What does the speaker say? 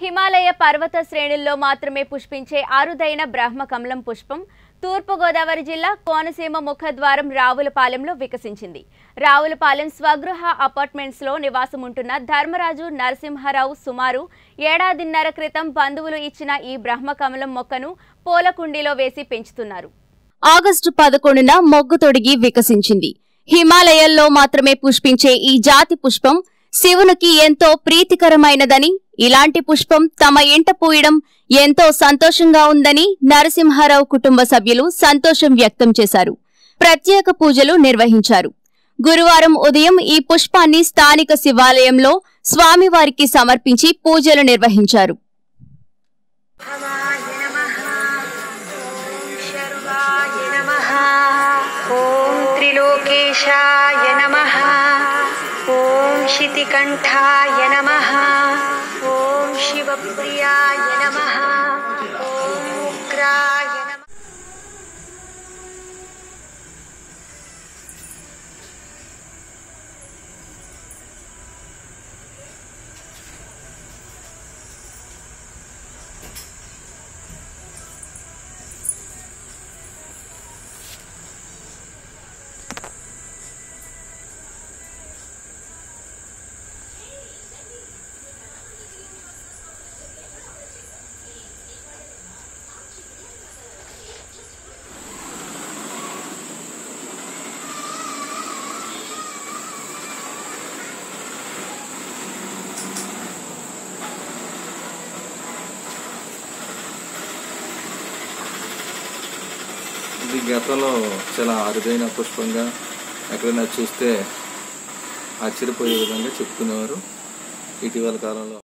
హిమాలయ పర్వత శ్రేణుల్లో మాత్రమే పుష్పించే అరుదైన బ్రహ్మకమలం పుష్పం తూర్పుగోదావరి జిల్లా కోనసీమ ముఖద్వారం రావులపాలెంలో వికసించింది రావులపాలెం స్వగృహ అపార్ట్మెంట్స్లో నివాసం ఉంటున్న ధర్మరాజు నరసింహారావు సుమారు ఏడాదిన్నర క్రితం బంధువులు ఇచ్చిన ఈ బ్రహ్మకమలం మొక్కను పూల కుండీలో వేసి పెంచుతున్నారు ఆగస్టు పదకొండున మొగ్గు తొడిగి వికసించింది హిమాలయాల్లో మాత్రమే పుష్పించే ఈ జాతి పుష్పం శివునికి ఎంతో ప్రీతికరమైనదని ఇలాంటి పుష్పం తమ ఇంట పూయడం ఎంతో సంతోషంగా ఉందని నరసింహారావు కుటుంబ సభ్యులు సంతోషం వ్యక్తం చేశారు ప్రత్యేక పూజలు నిర్వహించారు గురువారం ఉదయం ఈ పుష్పాన్ని స్థానిక శివాలయంలో స్వామివారికి సమర్పించి పూజలు నిర్వహించారు భవాయ నమః ఓం శర్వాయ నమః ఓం త్రిలోకేశాయ నమః ఓం శితికంఠాయ నమః ఓం శివప్రియాయ నమః ఓం ఉగ్రాయ నమః ఇది గతంలో చాలా అరుదైన పుష్పంగా ఎక్కడైనా చూస్తే ఆశ్చర్యపోయే విధంగా చెప్పుకునేవారు ఇటీవల కాలంలో